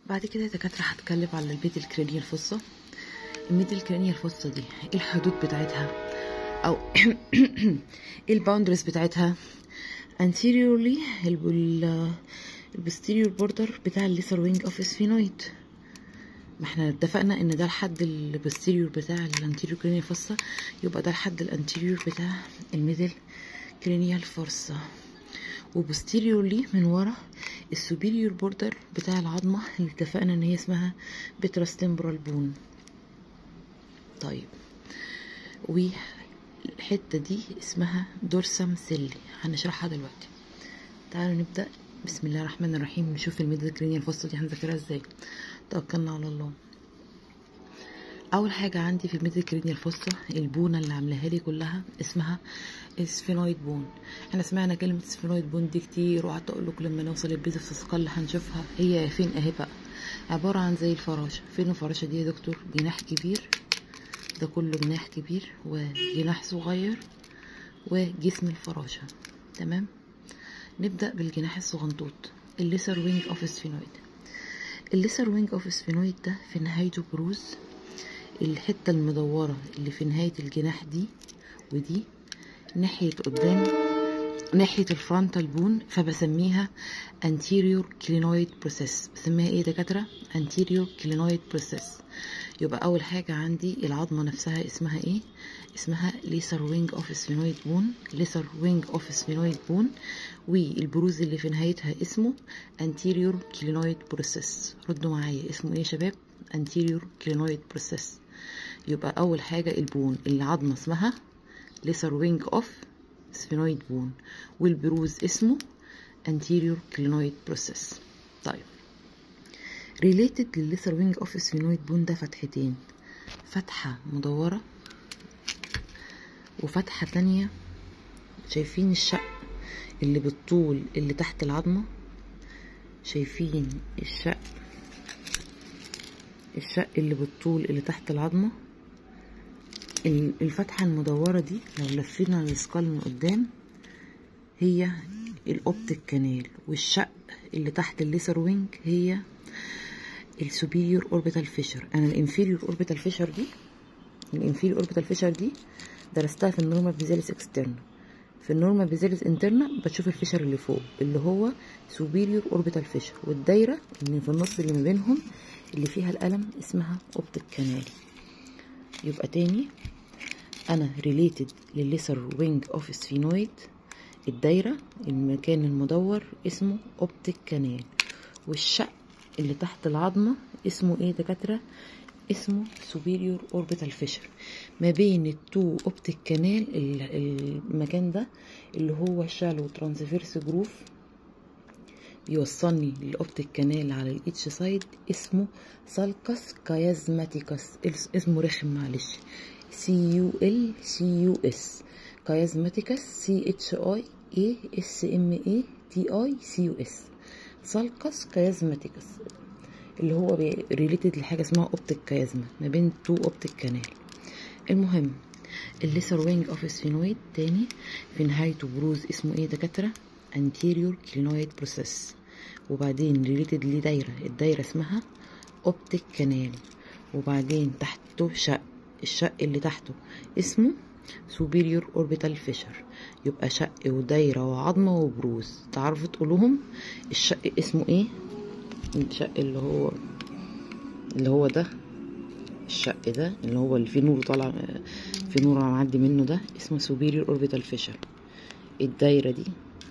بعد كده يا دكاترة هتكلم على البيت الكرينية الفصة الميد الكرينية الفصة دي ايه الحدود بتاعتها او ايه الباوندرز بتاعتها anteriorly البوستيريور بوردر بتاع الليسر وينج اوف اسفينويد ما احنا اتفقنا ان ده الحد البوستيريور بتاع الانتيريور كرينيال فصة يبقى ده الحد الانتيريور بتاع الميدل كرينيال فصة وبوستيريورلي من ورا السوبيريور بوردر بتاع العظمة اللي اتفقنا ان هي اسمها بتراس تمبرال بون طيب والحتة دي اسمها دورسم سيلي هنشرحها دلوقتي تعالوا نبدأ بسم الله الرحمن الرحيم نشوف الميدل كرينيال فصة دي هنذاكرها ازاي توكلنا على الله اول حاجه عندي في الميدل كرينيال فصة البونه اللي عاملاها لي كلها اسمها سفينويد بون احنا سمعنا كلمه سفينويد بون دي كتير وقعدت اقول لكم لما نوصل البيزا في اللي هنشوفها هي فين اهي بقى عباره عن زي الفراشه فين الفراشه دي يا دكتور جناح كبير ده كله جناح كبير وجناح صغير وجسم الفراشه تمام نبدا بالجناح الصغنطوط الليسر وينج اوف سفينويد الليسر وينج اوف سفينويد ده في نهايته بروز الحتة المدورة اللي في نهاية الجناح دي ودي ناحية قدام ناحية الفرونتال بون فبسميها anterior clinoid process بسميها ايه دكاترة anterior clinoid process يبقى اول حاجة عندي العظمة نفسها اسمها ايه اسمها ليسر وينج اوف سفينويد بون ليسر وينج اوف سفينويد بون والبروز اللي في نهايتها اسمه anterior clinoid process ردوا معايا اسمه ايه يا شباب anterior clinoid process يبقى اول حاجة البون العظمة اسمها ليسر وينج اوف سفينويد بون والبروز اسمه anterior clinoid process طيب related للليسر وينج اوف سفينويد بون ده فتحتين فتحة مدورة وفتحة تانية شايفين الشق اللي بالطول اللي تحت العظمة شايفين الشق الشق اللي بالطول اللي تحت العظمة الفتحة المدورة دي لو لفينا السكال من قدام هي الاوبتيك كانال والشق اللي تحت الليسر وينج هي السوبيريور اوربيتال فيشر انا الانفيريور اوربيتال فيشر دي الانفيريور اوربيتال فيشر دي درستها في النورمال بيزاليس اكسترنا في النورمال بيزاليس انترنا بتشوف الفيشر اللي فوق اللي هو سوبيريور اوربيتال فيشر والدايره اللي في النص اللي ما بينهم اللي فيها القلم اسمها اوبتيك كانال يبقى تاني انا ريليتد للليسر وينج اوف سفينويد الدايره المكان المدور اسمه اوبتيك كانال والشق اللي تحت العظمه اسمه ايه دكاتره اسمه superior orbital fissure ما بين التو اوبتيك كانال المكان ده اللي هو شالو ترانسفيرس جروف بيوصلني للاوبتيك كانال على الاتش سايد اسمه سالكس كايازماتيكس اسمه رخم معلش سي يو ال سي يو اس كايازماتيكس سي اتش اي اي اس ام اي تي اي سي يو اس سالكس كايازماتيكس اللي هو ريليتد لحاجه اسمها اوبتيك كازما ما بين تو اوبتيك كانال المهم الليسر وينج اوف سفينويد تاني في نهايته بروز اسمه ايه دكاتره anterior clinoid process وبعدين ريليتد لدايره الدايره اسمها اوبتيك كانال وبعدين تحته شق الشق اللي تحته اسمه superior orbital fissure يبقى شق ودايره وعظمه وبروز تعرفوا تقولوهم الشق اسمه ايه الشق اللي هو اللي هو ده الشق ده اللي هو اللي فيه نور طالع في نور معدي منه ده اسمه superior orbital fissure الدايره دي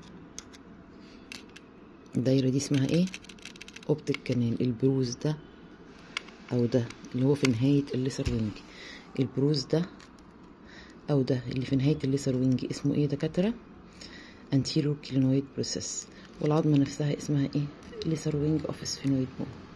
الدايره دي اسمها ايه اوبتيك كانال البروز ده او ده اللي هو في نهايه الليسر وينج البروز ده او ده اللي في نهايه الليسر وينج اسمه ايه دكاتره anterior clinoid process والعظمه نفسها اسمها ايه ليسر وينج اوف سفينويد بون